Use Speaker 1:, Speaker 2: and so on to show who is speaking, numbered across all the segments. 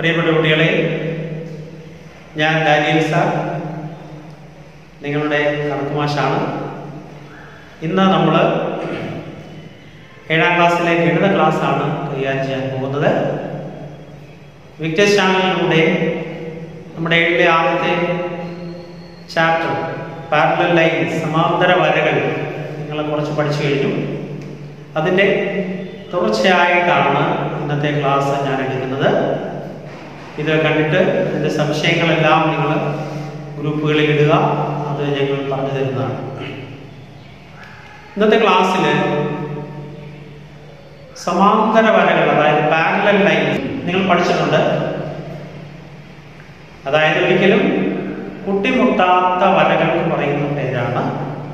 Speaker 1: പ്രിയപ്പെട്ട കുട്ടികളെ ഞാൻ ഡാനിയൽ സാർ നിങ്ങളുടെ കണക്കുമാഷാണ് ഇന്ന് നമ്മൾ ഏഴാം ക്ലാസ്സിലെ ഗണിത ക്ലാസ്സാണ് കൈകാര്യം ചെയ്യാൻ പോകുന്നത് വിക്ടേഴ്സ് ചാനലിലൂടെ നമ്മുടെ ഏഴിലെ ആദ്യത്തെ ചാപ്റ്റർ പാരലൽ ലൈൻ സമാന്തര വരകൾ നിങ്ങൾ കുറച്ച് പഠിച്ചു കഴിഞ്ഞു അതിൻ്റെ തുടർച്ചയായിട്ടാണ് ഇന്നത്തെ ക്ലാസ് ഞാൻ എടുക്കുന്നത് ഇത് കണ്ടിട്ട് ഇതിൻ്റെ സംശയങ്ങളെല്ലാം നിങ്ങൾ ഗ്രൂപ്പുകളിൽ ഇടുക അത് ഞങ്ങൾ പറഞ്ഞു തരുന്നതാണ് ഇന്നത്തെ ക്ലാസ്സിൽ സമാന്തര വരകൾ അതായത് പാരലൽ ലൈൻ നിങ്ങൾ പഠിച്ചിട്ടുണ്ട് അതായത് ഒരിക്കലും കുട്ടിമുട്ടാത്ത വരകൾക്ക് പറയുന്ന പേരാണ്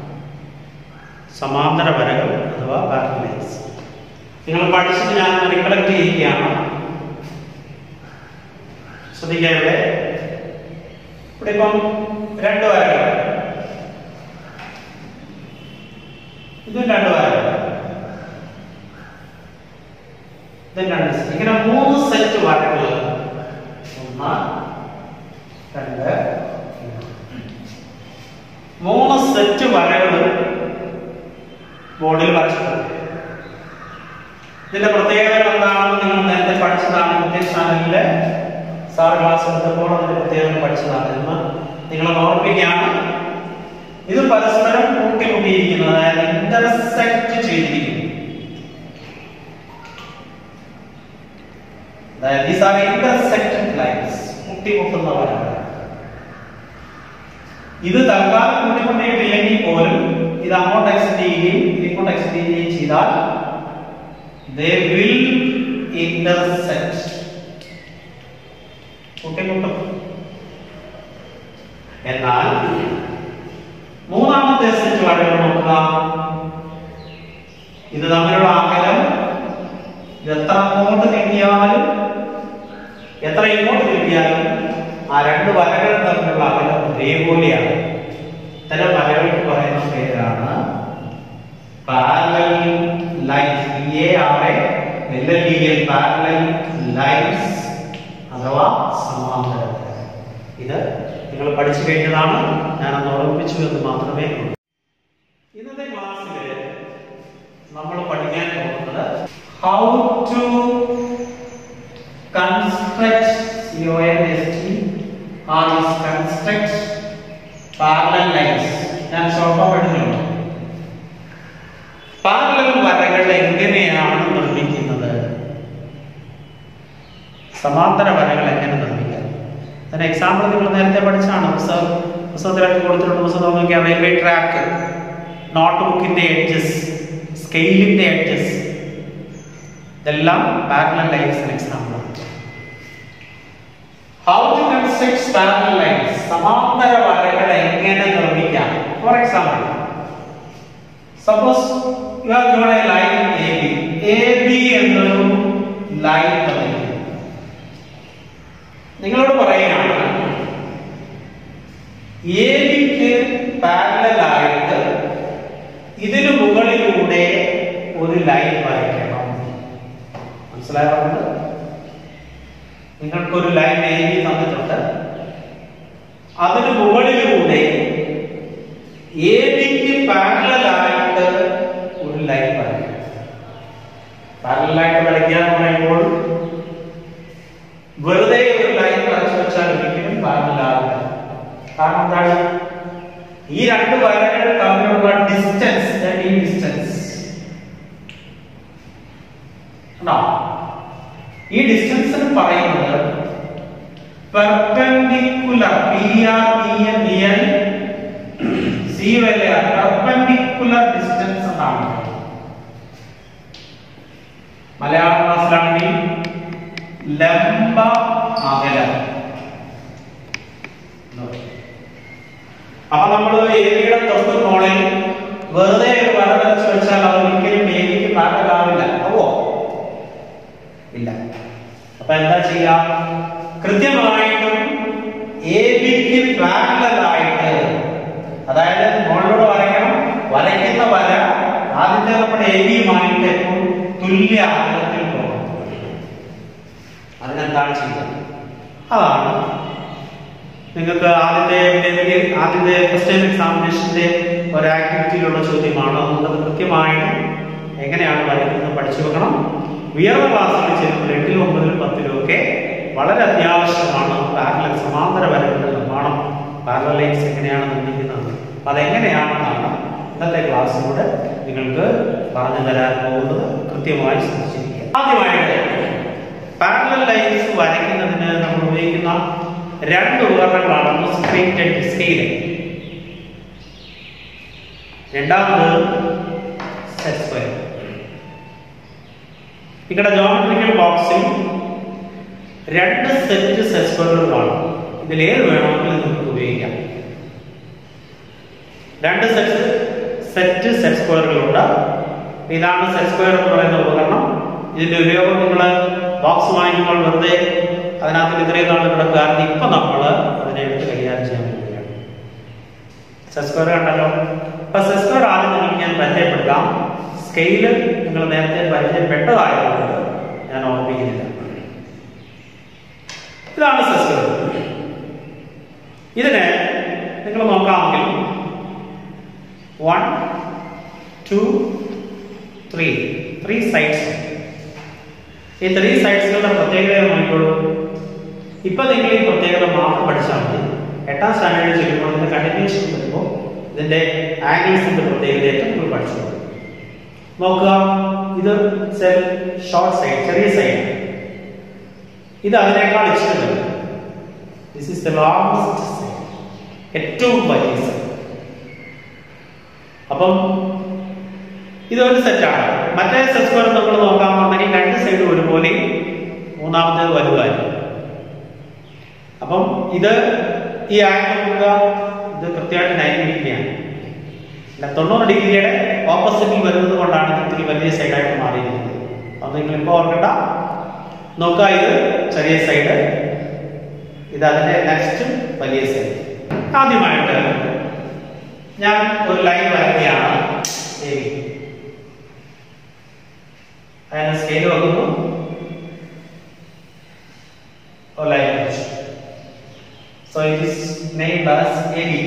Speaker 1: സമാന്തര വരകൾ അഥവാ പാരലൽ ലൈൻസ് നിങ്ങൾ പഠിച്ചിട്ട് ഞാൻ റിക്കളക്ട് ചെയ്യുകയാണ് ശ്രദ്ധിക്കുക ഇവിടെ ഇവിടെ ഇപ്പം രണ്ട് വരകൾ ഇതും രണ്ട് വരകൾ ഇതും രണ്ട് set. ഇങ്ങനെ മൂന്ന് സെറ്റ് വരകൾ ഒന്ന് രണ്ട് മൂന്ന് സെറ്റ് വരകൾ ബോർഡിൽ വരച്ചിട്ടുണ്ട് ഇതിന്റെ പ്രത്യേകത എന്താണെന്ന് നിങ്ങൾ നേരത്തെ പഠിച്ചതാണ് ഇന്ത്യൻ ചാനലിലെ സാർ ക്ലാസ് എടുത്തപ്പോൾ അതിന്റെ പ്രത്യേകത പഠിച്ചതാണ് എന്ന് നിങ്ങളെ ഓർമ്മിക്കുകയാണ് ഇത് പരസ്പരം കൂട്ടിമുട്ടിയിരിക്കുന്നത് അതായത് ഇന്റർസെക്ട് ചെയ്തിരിക്കുന്നു അതായത് these are intersected lines കൂട്ടിമുട്ടുന്നവരാണ് ഇത് തൽക്കാലം കൂട്ടിമുട്ടിയിട്ടില്ലെങ്കിൽ പോലും ഇത് അങ്ങോട്ട് എക്സ്റ്റെൻഡ് ചെയ്യുകയും ഇത് ഇങ്ങോട്ട് എക്സ്റ്റെൻഡ് ചെയ്യുകയും ചെയ്താൽ they will intersect കൂട്ടിമുട്ടും എന്നാൽ മൂന്നാമത്തെ സെറ്റ് വരകൾ നോക്കുക ഇത് തമ്മിലുള്ള അകലം ഇത് എത്ര അങ്ങോട്ട് നീട്ടിയാലും എത്ര ഇങ്ങോട്ട് നീട്ടിയാലും ആ രണ്ട് വരകൾ തമ്മിലുള്ള അകലം ഒരേപോലെയാണ് ഇത്തരം വരകൾക്ക് പറയുന്ന പേരാണ് parallel lines P A R A L L E L parallel lines അഥവാ സമാന്തര വരകൾ. ഇത് നിങ്ങൾ പഠിച്ചു കഴിഞ്ഞതാണ് ഞാനന്ന് ഓർമ്മിപ്പിച്ചു എന്ന് മാത്രമേ ഉള്ളൂ ഇന്നത്തെ ക്ലാസ്സിൽ നമ്മൾ പഠിക്കാൻ പോകുന്നത് how to construct C O N S T R is construct parallel lines ഞാൻ ഷോർട്ട് ഫോം എടുക്കുന്നുണ്ട് പാരലൽ വരകൾ എങ്ങനെയാണ് നിർമ്മിക്കുന്നത് സമാന്തര വരകൾ എങ്ങനെ നിർമ്മിക്കാം അതിന് എക്സാമ്പിൾ നിങ്ങൾ നേരത്തെ പഠിച്ചാണ് പുസ്തകം പുസ്തകത്തിലൊക്കെ കൊടുത്തിട്ടുണ്ട് പുസ്തകം നോക്കിയാൽ റെയിൽവേ ട്രാക്ക് നോട്ട് ബുക്കിന്റെ എഡ്ജസ് സ്കെയിലിന്റെ എഡ്ജസ് ഇതെല്ലാം പാരലൽ ലൈൻസിന് example how to construct parallel lines സമാന്തര വരകൾ എങ്ങനെ നിർമ്മിക്കാം for example suppose you are given a line A B A B എന്നൊരു ലൈൻ തന്നിരിക്കുന്നു നിങ്ങളോട് പറയുകയാണ് എ ബിക്ക് പാരലൽ ആയിട്ട് ഇതിനു മുകളിലൂടെ ഒരു ലൈൻ വരയ്ക്കണം മനസ്സിലായത് നിങ്ങൾക്കൊരു ലൈൻ എ ബി തന്നിട്ടുണ്ട് അതിനു മുകളിലൂടെ എ ബിക്ക് പാരലൽ ആയിട്ട് ഒരു ലൈൻ വരയ്ക്കണം പാരലൽ ആയിട്ട് വരയ്ക്കുക എന്ന് പറയുമ്പോൾ വെറുതെ ഒരു ലൈൻ വരച്ചു വെച്ചാൽ ഒരിക്കലും പാരലൽ ആവില്ല കാരണം എന്താണ് ഈ രണ്ട് വരകൾ തമ്മിലുള്ള ഡിസ്റ്റൻസ് ഈ ഡിസ്റ്റൻസ് ഈ ഡിസ്റ്റൻസിന് പറയുന്നത് perpendicular P R P N D N C വരെ പെർപെൻഡിക്കുലർ ഡിസ്റ്റൻസ് എന്നാണ് മലയാളം ക്ലാസ്സിലാണെങ്കിൽ ലംബ അകലം അപ്പൊ നമ്മൾ ഏരിയുടെ തൊട്ട് മോളിൽ വെറുതെ ഒരു വര വരച്ച് വെച്ചാൽ അത് ഒരിക്കലും ഏരിക്ക് പാരലാവില്ല ആവോ ഇല്ല അപ്പൊ എന്താ ചെയ്യാ കൃത്യമായിട്ടും എ ബിക്ക് പാരലായിട്ട് അതായത് മുകളിലൂടെ വരയ്ക്കണം വരയ്ക്കുന്ന വര ആദ്യത്തെ നമ്മുടെ എ ബിയുമായിട്ട് എപ്പോഴും തുല്യ അകലത്തിൽ പോകണം അതിനെന്താണ് ചെയ്യുന്നത് നിങ്ങൾക്ക് ആദ്യത്തെ ലെവലിൽ ആദ്യത്തെ ഫസ്റ്റ് ടൈം എക്സാമിനേഷന്റെ ഒരു ആക്ടിവിറ്റിയിലുള്ള ചോദ്യമാണ് അതുകൊണ്ട് അത് കൃത്യമായിട്ട് എങ്ങനെയാണ് വരയ്ക്കുന്നത് പഠിച്ചു വെക്കണം ഉയർന്ന ക്ലാസ്സുകളിൽ ചേരുമ്പോൾ എട്ടിലും ഒമ്പതിലും പത്തിലും ഒക്കെ വളരെ അത്യാവശ്യമാണ് പാരലൽ സമാന്തര വരകളുടെ നിർമ്മാണം പാരലൽ ലൈൻസ് എങ്ങനെയാണ് നിർമ്മിക്കുന്നത് അപ്പൊ അതെങ്ങനെയാണെന്നാണ് ഇന്നത്തെ ക്ലാസ്സിലൂടെ നിങ്ങൾക്ക് പറഞ്ഞു തരാൻ പോകുന്നത് കൃത്യമായി ശ്രദ്ധിച്ചിരിക്കുക ആദ്യമായിട്ട് പാരലൽ ലൈൻസ് വരയ്ക്കുന്നതിന് നമ്മൾ ഉപയോഗിക്കുന്ന രണ്ട് ഉപകരണങ്ങളാണ് സ്ട്രേറ്റ് സ്കെയിൽ രണ്ടാമത് സെറ്റ് സ്ക്വയർ നിങ്ങളുടെ ജോമെട്രിക്കൽ ബോക്സിൽ രണ്ട് സെറ്റ് സെറ്റ് സ്ക്വയറുകളാണ് ഇതിൽ ഏത് വേണമെങ്കിലും നിങ്ങൾക്ക് ഉപയോഗിക്കാം രണ്ട് സെറ്റ് സെറ്റ് സെറ്റ് സ്ക്വയറുകളുണ്ട് ഇതാണ് സെറ്റ് സ്ക്വയർ എന്ന് പറയുന്ന ഉപകരണം ഇതിന്റെ ഉപയോഗം നിങ്ങൾ ബോക്സ് വാങ്ങിക്കുമ്പോൾ വെറുതെ അതിനകത്ത് ഇത്രയും നാൾ കിടക്കാറുണ്ട് ഇപ്പൊ നമ്മൾ അതിനെ എടുത്ത് കൈകാര്യം ചെയ്യാൻ പോവുകയാണ് സെറ്റ് സ്ക്വയർ കണ്ടല്ലോ അപ്പൊ സെറ്റ് സ്ക്വയർ ആദ്യം നിങ്ങൾക്ക് ഞാൻ പരിചയപ്പെടുത്താം സ്കെയില് നിങ്ങൾ നേരത്തെ പരിചയപ്പെട്ടതായതുകൊണ്ട് ഞാൻ ഓർമ്മിക്കുന്നില്ല ഇതാണ് സെറ്റ് സ്ക്വയർ ഇതിനെ നിങ്ങൾ നോക്കാമെങ്കിൽ one two three three sides ഈ ത്രീ സൈഡ്സുകളുടെ പ്രത്യേകത നോക്കിക്കോളൂ ഇപ്പൊ നിങ്ങൾ ഈ പ്രത്യേകത മാത്രം പഠിച്ചാൽ മതി എട്ടാം സ്റ്റാൻഡേർഡിൽ ചെല്ലുമ്പോൾ ഇതിന്റെ കണ്ടിന്യൂഷൻ വരുമ്പോൾ ഇതിന്റെ ആംഗിൾസിന്റെ പ്രത്യേകതയായിട്ട് നിങ്ങൾ പഠിച്ചു നോക്കുക ഇത് ഷോർട്ട് സൈഡ് ചെറിയ സൈഡ് ഇത് അതിനേക്കാൾ ഇഷ്ടമല്ല this is the longest side ഏറ്റവും വലിയ സൈഡ് അപ്പം ഇതൊരു സെറ്റാണ് മറ്റേ സെറ്റ് സ്ക്വയർ നമ്മൾ നോക്കാമെന്നുണ്ടെങ്കിൽ രണ്ട് സൈഡ് ഒരുപോലെ മൂന്നാമത്തേത് വലുതായിരിക്കും അപ്പം ഇത് ഈ ആംഗിൾ നോക്കുക ഇത് കൃത്യമായിട്ട് നയൻറ്റി ഡിഗ്രിയാണ് അല്ല തൊണ്ണൂറ് ഡിഗ്രിയുടെ ഓപ്പോസിറ്റിൽ വരുന്നത് കൊണ്ടാണ് ഇത് ഇത്തിരി വലിയ സൈഡായിട്ട് മാറിയിരിക്കുന്നത് അത് നിങ്ങൾ ഇപ്പോൾ ഓർക്കണ്ട നോക്കുക ഇത് ചെറിയ സൈഡ് ഇത് അതിന്റെ നെക്സ്റ്റ് വലിയ സൈഡ് ആദ്യമായിട്ട് ഞാൻ ഒരു ലൈൻ വരയ്ക്കുകയാണ് എ ബി അതിന് സ്കെയിൽ വന്നു ഒരു ലൈൻ വരച്ചു so it is named as A B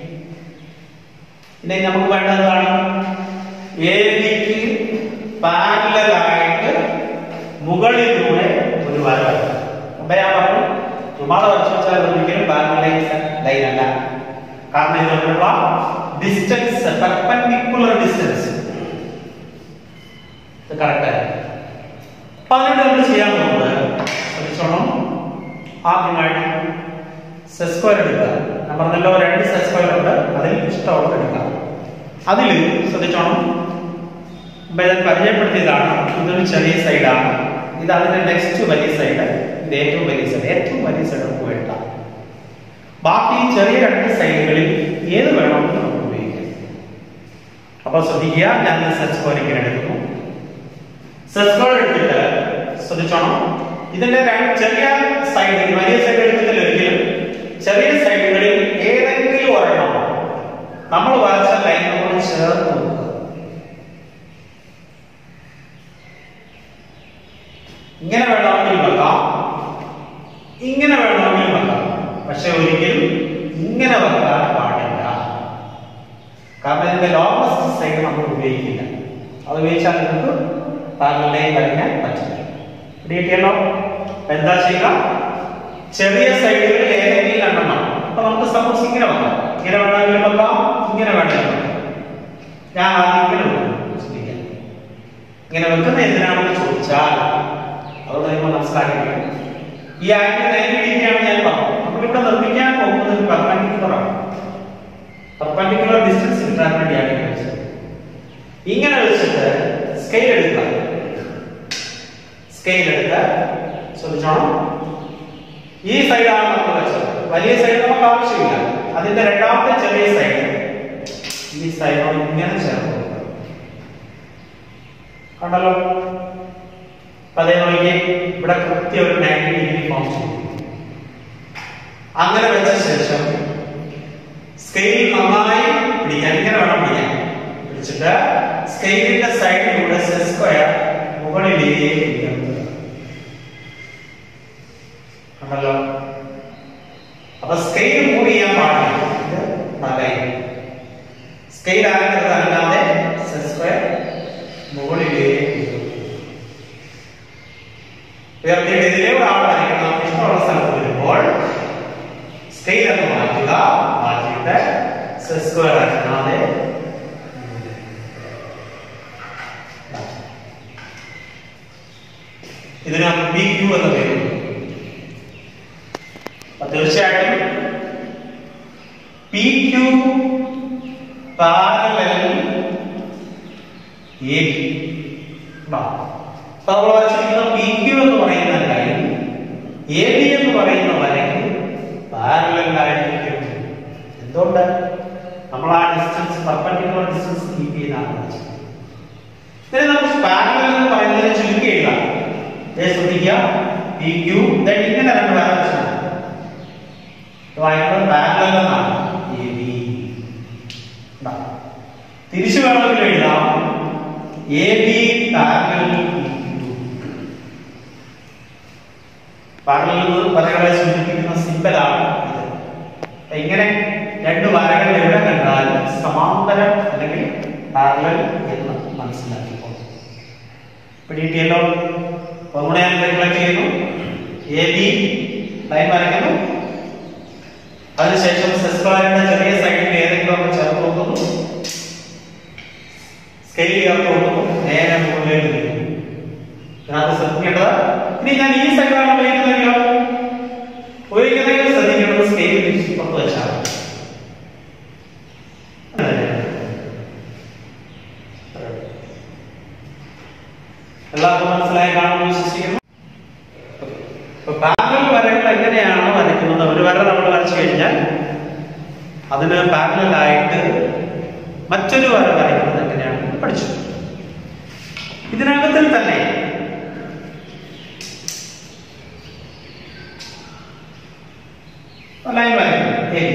Speaker 1: ഇനി നമുക്ക് വേണ്ടതാണ് എ ബിക്ക് പാരലായിട്ട് മുകളിലൂടെ ഒരു വര വരയ്ക്കാം മുമ്പേ ഞാൻ പറഞ്ഞു ചുമ്മാതെ വരച്ചു വെച്ചാൽ ഒരിക്കലും പാരലൈൻ ലൈൻ അല്ല കാരണം ഇത് തമ്മിലുള്ള ഡിസ്റ്റൻസ് പെർപെൻഡിക്കുലർ ഡിസ്റ്റൻസ് ഇത് കറക്റ്റ് ആയി അപ്പൊ അതിനോട് നമ്മൾ ചെയ്യാൻ പോകുന്നത് ശ്രദ്ധിച്ചോണം ആദ്യമായിട്ട് സെറ്റ് സ്ക്വയർ എടുക്കുക ഞാൻ പറഞ്ഞല്ലോ രണ്ട് സെറ്റ് സ്ക്വയർ ഉണ്ട് അതിൽ ഇഷ്ടമുള്ളത് എടുക്കാം അതിൽ ശ്രദ്ധിച്ചോണം ഇപ്പൊ ഞാൻ പരിചയപ്പെടുത്തിയതാണ് ഇതൊരു ചെറിയ സൈഡാണ് ഇത് അതിന്റെ നെക്സ്റ്റ് വലിയ സൈഡ് ഇത് ഏറ്റവും വലിയ സൈഡ് ഏറ്റവും വലിയ സൈഡ് നമുക്ക് വേണ്ട ബാക്കി ചെറിയ രണ്ട് സൈഡുകളിൽ ഏത് വേണമെങ്കിലും നമുക്ക് ഉപയോഗിക്കാം അപ്പൊ ശ്രദ്ധിക്കുക ഞാൻ സെറ്റ് സ്ക്വയർ ഇങ്ങനെ എടുക്കുന്നു സെറ്റ് സ്ക്വയർ എടുത്തിട്ട് ശ്രദ്ധിച്ചോണം ഇതിന്റെ രണ്ട് ചെറിയ സൈഡ് വലിയ സൈഡ് എടുത്തിട്ടില്ല ഒരിക്കലും ചെറിയ സൈഡുകളിൽ ഏതെങ്കിലും ഒരെണ്ണം നമ്മൾ വരച്ച ലൈനോട് ചേർത്ത് നോക്കുക ഇങ്ങനെ വേണമെങ്കിൽ വെക്കാം ഇങ്ങനെ വേണമെങ്കിൽ വെക്കാം പക്ഷെ ഒരിക്കലും ഇങ്ങനെ വെക്കാൻ പാടില്ല കാരണം ഇതിന്റെ ലോങ്സ്റ്റ് സൈഡ് നമ്മൾ ഉപയോഗിക്കില്ല അത് ഉപയോഗിച്ചാൽ നിങ്ങൾക്ക് പാരലൈൻ വരയ്ക്കാൻ പറ്റില്ല കിട്ടിയല്ലോ എന്താ ചെയ്യുക ചെറിയ സൈഡുകളിൽ ഏതെങ്കിലും രണ്ടെണ്ണം അപ്പൊ നമുക്ക് സപ്പോസ് ഇങ്ങനെ വെക്കാം ഇങ്ങനെ വേണമെങ്കിൽ വെക്കാം ഇങ്ങനെ വേണമെങ്കിൽ വെക്കാം ഞാൻ ആദ്യം ഇങ്ങനെ വെക്കും ശ്രദ്ധിക്കാം ഇങ്ങനെ വെക്കുന്ന എന്തിനാണെന്ന് ചോദിച്ചാൽ അതുകൊണ്ട് നിങ്ങൾ മനസ്സിലാക്കിയിട്ടുണ്ട് ഈ ആംഗിൾ നയൻറ്റി ഡിഗ്രിയാണ് ഞാൻ പറഞ്ഞത് നമ്മളിവിടെ നിർമ്മിക്കാൻ പോകുന്നത് പെർപെൻഡിക്കുലർ ആണ് പെർപെൻഡിക്കുലർ ഡിസ്റ്റൻസ് കിട്ടാൻ വേണ്ടിയാണ് ഇങ്ങനെ വെച്ചത് ഇങ്ങനെ വെച്ചിട്ട് സ്കെയിൽ എടുക്കുക സ്കെയിൽ എടുക്കുക ശ്രദ്ധിച്ചോണം ഈ സൈഡാണ് നമ്മൾ വെച്ചത് വലിയ സൈഡ് നമുക്ക് ആവശ്യമില്ല അതിന്റെ രണ്ടാമത്തെ ചെറിയ സൈഡ് ഈ സൈഡോട് ഇങ്ങനെ ചേർത്ത് കൊടുക്കുക കണ്ടല്ലോ അപ്പൊ അതേ നോക്കി ഇവിടെ കൃത്യം ഒരു നയൻറ്റി ഡിഗ്രി ഫോം ചെയ്തു അങ്ങനെ വെച്ച ശേഷം സ്കെയിൽ നന്നായി പിടിക്കാൻ ഇങ്ങനെ വേണം പിടിക്കാൻ പിടിച്ചിട്ട് സ്കെയിലിന്റെ സൈഡിലൂടെ സെറ്റ് സ്ക്വയർ മുകളിലേക്ക് പിടിക്കാൻ കണ്ടല്ലോ അപ്പൊ സ്കെയിൽ മൂവ് ചെയ്യാൻ പാടില്ല ഇത് നല്ലതായി സ്കെയിൽ ആകരുത് അല്ലാതെ സ്ക്വയർ മുകളിലേക്ക് ഉയർത്തിയിട്ട് ഇതിലെ ഒരാൾ വരയ്ക്കണം നമുക്ക് ഇഷ്ടമുള്ള സ്ഥലത്ത് വരുമ്പോൾ സ്കെയിൽ എന്ന് മാറ്റുക മാറ്റിയിട്ട് സ്ക്വയർ ആക്കാതെ ഇതിന് ബി ക്യൂ എന്ന് പേര് അപ്പൊ തീർച്ചയായിട്ടും P Q parallel A B അപ്പൊ നമ്മൾ വരച്ചിരിക്കുന്ന പി ക്യൂ എന്ന് പറയുന്ന ലൈൻ എ ബി എന്ന് പറയുന്ന വരയ്ക്ക് പാരലൽ ആയിരിക്കും എന്തുകൊണ്ട് നമ്മൾ ആ ഡിസ്റ്റൻസ് പെർപെൻഡിക്കുലർ ഡിസ്റ്റൻസ് കീപ്പ് ചെയ്താണ് വരച്ചത് ഇതിനെ നമുക്ക് പാരലൽ എന്ന് പറയുന്നതിനെ ചുരുക്കി എഴുതാം ദേ ശ്രദ്ധിക്കുക പി ക്യൂ ദെൻ ഇങ്ങനെ രണ്ട് വര വെച്ചാൽ വായിക്കുന്നത് പാരലൽ എന്നാണ് എ ബി തിരിച്ചു വേണമെങ്കിൽ എഴുതാം എ ബി പാരലൽ പാരലൽ വരകളെ സൂചിപ്പിക്കുന്ന സിമ്പലാണ് ഇത് അപ്പൊ ഇങ്ങനെ രണ്ട് വരകൾ എവിടെ കണ്ടാലും സമാന്തരം അല്ലെങ്കിൽ പാരലൽ എന്ന് മനസ്സിലാക്കിക്കോളും പിടികിട്ടിയല്ലോ ഒന്നുകൂടെ ഞാൻ റെഗുലേറ്റ് ചെയ്യുന്നു എ ബി ലൈൻ വരയ്ക്കുന്നു അതിനുശേഷം സെസ്ക്വയറിന്റെ ചെറിയ സൈഡിൽ ഏതെങ്കിലും ഒന്ന് ചേർത്ത് നോക്കുന്നു സ്കെയിൽ ചേർത്ത് നോക്കുന്നു നേരെ മുകളിലേക്ക് നീങ്ങുന്നു ഇതിനകത്ത് ശ്രദ്ധിക്കേണ്ടത് ഇനി ഞാൻ ഈ സൈഡാണ് ഉപയോഗിക്കുന്നതെങ്കിലോ ഉപയോഗിക്കുന്നതെങ്കിൽ ശ്രദ്ധിക്കേണ്ടത് സ്കെയിൽ പുറത്ത് വെച്ചാൽ എല്ലാവർക്കും മനസ്സിലായി കാണുമെന്ന് വിശ്വസിക്കുന്നു പാരലൽ വരകൾ എങ്ങനെയാണ് വരയ്ക്കുന്നത് ഒരു വര നമ്മൾ വരച്ചു കഴിഞ്ഞാൽ അതിന് പാരലൽ ആയിട്ട് മറ്റൊരു വര വരയ്ക്കുന്നത് എങ്ങനെയാണെന്ന് പഠിച്ചു ഇതിനകത്തിൽ തന്നെ ലൈൻ വരയ്ക്കുന്നു A.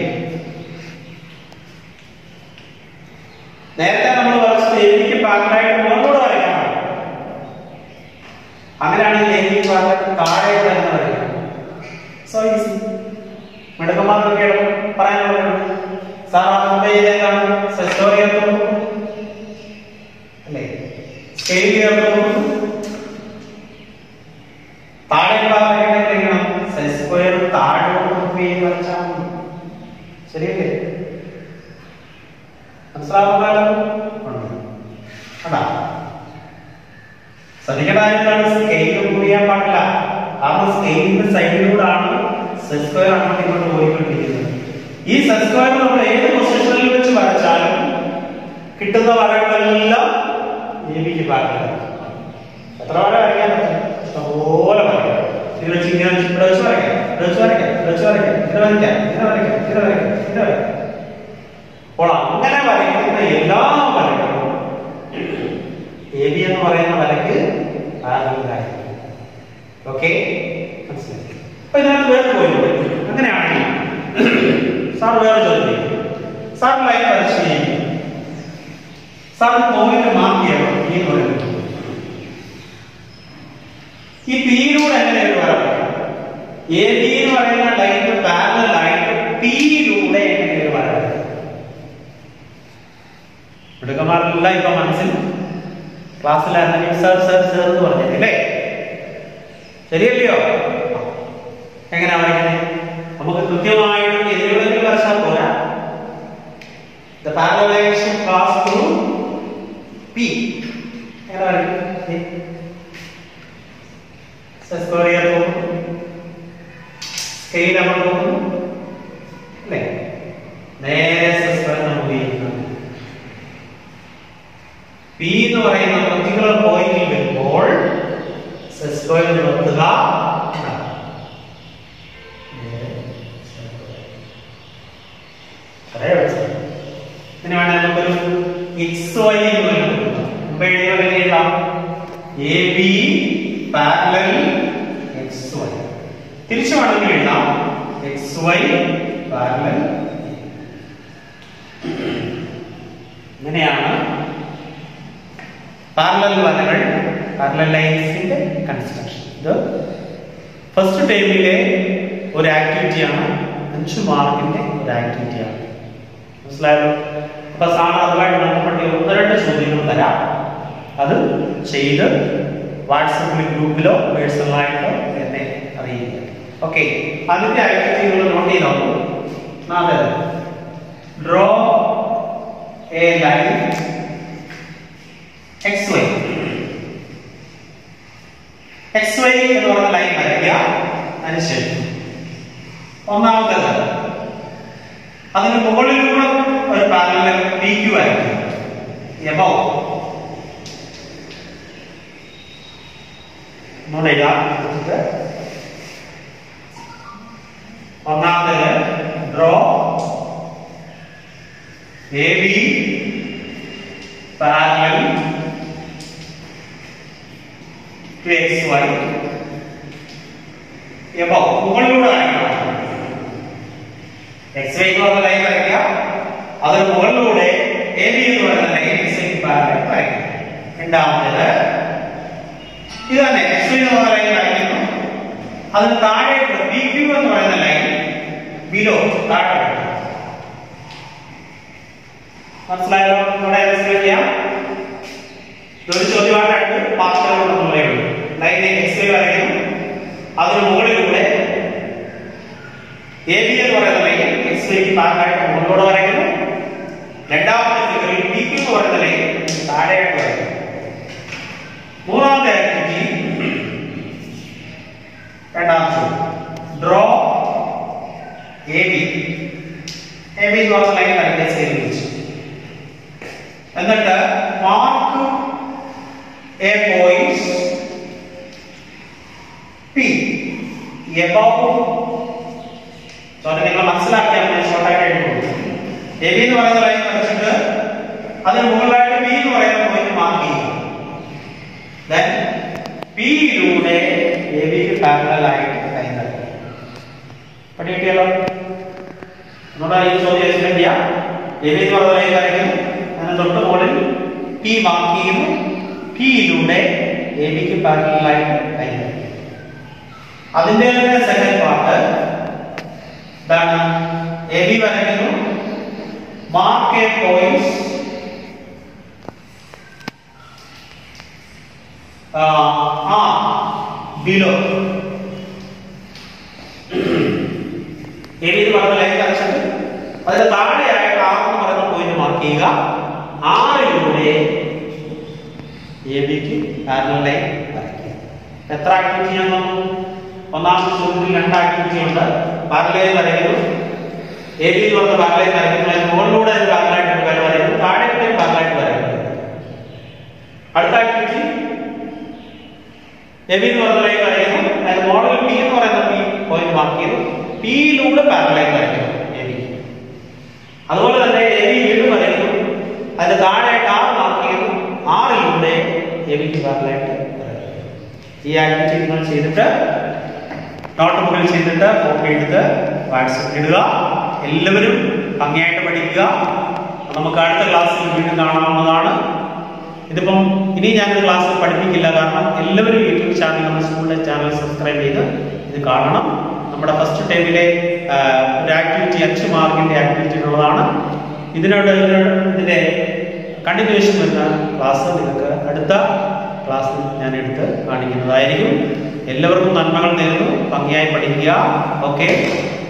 Speaker 1: നേരത്തെ നമ്മൾ വരച്ചത് എനിക്ക് പാരലായിട്ട് മുകളിലൂടെ വരയ്ക്കണം അങ്ങനെയാണെങ്കിൽ എനിക്ക് പാരലായിട്ട് താഴെ തന്നെ വരയ്ക്കണം സോ ഈസി മിടുക്കന്മാർക്കൊക്കെ എളുപ്പം പറയാനുള്ളത് സാർ ആ മുമ്പേ ചെയ്തേക്കാണ് സ്റ്റോറി ചേർത്ത് നോക്കും അല്ലേ സ്കെയിൽ ചേർത്ത് നോക്കും താഴെ എങ്ങനെയാണ് സ്ക്വയർ താഴോട്ട് ഉപയോഗം വരച്ചാൽ മതി ശരിയല്ലേ മനസ്സിലാവുന്നതാണ് അതാ ശ്രദ്ധിക്കേണ്ട കാര്യമാണ് സ്കെയിൽ മൂവ് ചെയ്യാൻ പാടില്ല കാരണം സ്കെയിലിന്റെ സൈഡിലൂടെയാണ് സ്ക്വയർ അങ്ങോട്ട് ഇങ്ങോട്ട് പോയിക്കൊണ്ടിരിക്കുന്നത് ഈ സ്ക്വയർ നമ്മൾ ഏത് പൊസിഷനിൽ വെച്ച് വരച്ചാലും കിട്ടുന്ന വരകളെല്ലാം എ ബിക്ക് പാകലാണ് എത്ര വര വരയ്ക്കാൻ പറ്റും ഇഷ്ടംപോലെ വരയ്ക്കാം ഇത് വെച്ച് ഇങ്ങനെ വെച്ച് ഇവിടെ വെച്ച് വരയ്ക്കാം ഇവിടെ വെച്ച് വരയ്ക്കാം ഇവിടെ വെച്ച് വരയ്ക്കാം ഇങ്ങനെ വരയ്ക്കാം ഇങ്ങനെ വരയ്ക്കാം ഇങ്ങനെ വരയ്ക്കാം ഇങ്ങനെ വരയ്ക്കാം അപ്പോൾ അങ്ങനെ വരയ്ക്കുന്ന എല്ലാ വരകളും എ ബി എന്ന് പറയുന്ന വരയ്ക്ക് പാരലായിരിക്കും ഓക്കെ മനസ്സിലായി അപ്പൊ ഇതിനകത്ത് വേറെ പോയിട്ടുണ്ട് അങ്ങനെയാണെങ്കിൽ സാർ വേറെ ചോദ്യം സാർ ലൈൻ വരച്ച് ചെയ്യും സാർ പോയിന്റ് മാർക്ക് ചെയ്യണം ഈ എന്ന് പറയുന്നത് ഈ പിയിലൂടെ എങ്ങനെ ഒരു വര എ ബി എന്ന് പറയുന്ന ലൈനിന് പാരലൽ ആയിട്ട് പിയിലൂടെ എങ്ങനെ ഒരു വര മിടുക്കന്മാരെല്ലാം ഇപ്പൊ മനസ്സിൽ ക്ലാസ്സിലായിരുന്നെങ്കിൽ സർ സർ സർ എന്ന് പറഞ്ഞത് അല്ലേ ശരിയല്ലയോ എങ്ങനെ വരയ്ക്കുന്നത് നമുക്ക് കൃത്യമായിട്ടും എതിരുകളിൽ വരച്ചാൽ പോരാ The parallelization pass through P. എങ്ങനെ വരയ്ക്കും സ്ക്വയർ പോകുന്നു സ്കെയിൽ നമ്മൾ പോകുന്നു അല്ലേ നേരെ സ്ക്വയർ നമ്മൾ ഉപയോഗിക്കുന്നു പി എന്ന് പറയുന്ന പർട്ടിക്കുലർ പോയിന്റിൽ വരുമ്പോൾ സ്ക്വയർ നിർത്തുക ഇതിന് വേണേ നമുക്കൊരു എക്സ് വൈ എന്ന് പറയുന്നത് മുമ്പ് എഴുതിയ പോലെ എഴുതാം A B parallel X Y തിരിച്ചു വേണമെങ്കിൽ എഴുതാം എക്സ് വൈ പാരലൽ ഇങ്ങനെയാണ് പാരലൽ വരകൾ പാരലൽ ലൈൻസിന്റെ കൺസ്ട്രക്ഷൻ ഇത് ഫസ്റ്റ് ടൈമിലെ ഒരു ആക്ടിവിറ്റിയാണ് അഞ്ച് മാർക്കിന്റെ ഒരു ആക്ടിവിറ്റിയാണ് മനസ്സിലായല്ലോ അപ്പൊ സാറ് അതുമായിട്ട് ബന്ധപ്പെട്ട ഒന്ന് രണ്ട് ചോദ്യങ്ങൾ തരാം അത് ചെയ്ത് വാട്സപ്പിൽ ഗ്രൂപ്പിലോ പേഴ്സണലായിട്ടോ എന്നെ അറിയിക്കുക ഓക്കെ അതിന്റെ ആക്ടിവിറ്റികൾ നോട്ട് ചെയ്ത് നോക്കൂ നാല് draw a line X Y X Y എന്ന് പറയുന്ന ലൈൻ വരയ്ക്കുക അതിനുശേഷം ഒന്നാമത്തേത് അതിന് മുകളിലൂടെ ഒരു പാരലൽ പി ക്യു വരയ്ക്കുക എബോ ഒന്നുകൂടെ എഴുതാം ഇത് ഒന്നാമത്തേത് draw A B parallel to X Y above മുകളിലൂടെ വരയ്ക്കണം എക്സ് വൈ എന്ന് പറഞ്ഞ ലൈൻ വരയ്ക്കുക അതിന് മുകളിലൂടെ എ ബി എന്ന് പറയുന്ന ലൈൻ എക്സ് വൈ പാരലൽ വരയ്ക്കുക രണ്ടാമത്തേത് ഇത് തന്നെ എക്സ് വൈ എന്ന് പറയുന്ന ലൈൻ വരയ്ക്കുന്നു അതിന് താഴെ ബി ക്യു എന്ന് പറയുന്ന ലൈൻ ബിലോ താഴെ വരയ്ക്കുക മനസ്സിലായല്ലോ ഇവിടെ എക്സ്പ്ലെയിൻ ചെയ്യാം ഇതൊരു ചോദ്യമായിട്ട് രണ്ട് പാർട്ടുകളുണ്ടെന്നുള്ളേ ഉള്ളൂ ലൈൻ എക്സ് വൈ വരയ്ക്കുന്നു അതിന് മുകളിലൂടെ എ ബി എന്ന് പറയുന്ന ലൈൻ എക്സ് വൈക്ക് താഴായിട്ട് മുകളിലൂടെ വരയ്ക്കുന്നു രണ്ടാമത്തെ ഫിഗറിൽ ബി ക്യു എന്ന് പറയുന്ന ലൈൻ താഴെയായിട്ട് വരയ്ക്കുന്നു മൂന്നാമത്തെ ആക്ടിവിറ്റി രണ്ടാമത്തെ draw A B A B എന്ന് പറഞ്ഞ ലൈൻ വരയ്ക്കുക സ്കെയിൽ വെച്ച് എന്നിട്ട് mark a point P above sorry നിങ്ങൾ മനസ്സിലാക്കിയാൽ മതി ഷോർട്ടായിട്ട് എഴുതുള്ളൂ എ ബി എന്ന് പറയുന്ന ലൈൻ വരച്ചിട്ട് അതിന് മുകളിലായിട്ട് ബി എന്ന് പറയുന്ന പോയിന്റ് മാർക്ക് ചെയ്യുക ദെൻ പിയിലൂടെ എ ബിക്ക് പാരലൽ ആയിട്ട് ലൈൻ വരയ്ക്കുക പണി കിട്ടിയല്ലോ നമ്മുടെ ഈ ചോദ്യം എക്സ്പ്ലെയിൻ ചെയ്യാം എ ബി എന്ന് പറയുന്ന ലൈൻ വരയ്ക്കുന്നു അതിന് തൊട്ട് മുകളിൽ പി മാർക്ക് ചെയ്യുന്നു പിയിലൂടെ എ ബിക്ക് പാരലൽ ആയിട്ട് ലൈൻ വരയ്ക്കുക അതിന്റെ തന്നെ സെക്കൻഡ് പാർട്ട് ഇതാണ് എ ബി വരയ്ക്കുന്നു മാർക്ക് എ പോയിന്റ് ആ ബിലോ എ ബി എന്ന് പറഞ്ഞ ലൈൻ വരച്ചിട്ട് അതിന് താഴെയായിട്ട് ആർ എന്ന് പറയുന്ന പോയിന്റ് മാർക്ക് ചെയ്യുക ആറിലൂടെ എ ബിക്ക് പാരലൽ ലൈൻ വരയ്ക്കുക എത്ര ആക്ടിവിറ്റി ഞാൻ തന്നു ഒന്നാമത്തെ ചോദ്യത്തിൽ രണ്ട് ആക്ടിവിറ്റി ഉണ്ട് പാരലൈൻ വരയ്ക്കുന്നു എ ബി എന്ന് പറഞ്ഞ പാരലൈൻ വരയ്ക്കുന്നു അതിന് മുകളിലൂടെ ഒരു പാരലായിട്ട് വര വരയ്ക്കുന്നു താഴെ കൂടെ പാരലായിട്ട് വരയ്ക്കുന്നു അടുത്ത ആക്ടിവിറ്റി എ ബി എന്ന് പറഞ്ഞ ലൈൻ വരയ്ക്കുന്നു അതിന് മോഡൽ പി എന്ന് പറയുന്ന പി പോയിന്റ് മാർക്ക് ചെയ്തു പിയിലൂടെ പാരലൈൻ വരയ്ക്കുന്നു എ ബി അതുപോലെ തന്നെ എ ബി വീണ്ടും വരയ്ക്കുന്നു അതിന് താഴെയായിട്ട് ആറ് മാർക്ക് ചെയ്തു ആറിലൂടെ എ ബിക്ക് പാരലായിട്ട് ഈ ആക്ടിവിറ്റി നിങ്ങൾ ചെയ്തിട്ട് നോട്ട് ബുക്കിൽ ചെയ്തിട്ട് കോപ്പി എടുത്ത് വാട്സപ്പിൽ ഇടുക എല്ലാവരും ഭംഗിയായിട്ട് പഠിക്കുക നമുക്ക് അടുത്ത ക്ലാസ്സിൽ വീണ്ടും കാണാവുന്നതാണ് ഇതിപ്പം ഇനി ഞാൻ ക്ലാസ്സിൽ പഠിപ്പിക്കില്ല കാരണം എല്ലാവരും യൂട്യൂബ് ചാനൽ നമ്മുടെ സ്കൂളിലെ ചാനൽ സബ്സ്ക്രൈബ് ചെയ്ത് ഇത് കാണണം നമ്മുടെ ഫസ്റ്റ് ടൈമിലെ ഒരു ആക്ടിവിറ്റി അഞ്ച് മാർക്കിന്റെ ആക്ടിവിറ്റി ഉള്ളതാണ് ഇതിനോട് ഇതിന്റെ കണ്ടിന്യൂഷൻ വരുന്ന ക്ലാസ് നിങ്ങൾക്ക് അടുത്ത ക്ലാസ്സിൽ ഞാൻ എടുത്ത് കാണിക്കുന്നതായിരിക്കും എല്ലാവർക്കും നന്മകൾ നേരുന്നു ഭംഗിയായി പഠിക്കുക ഓക്കെ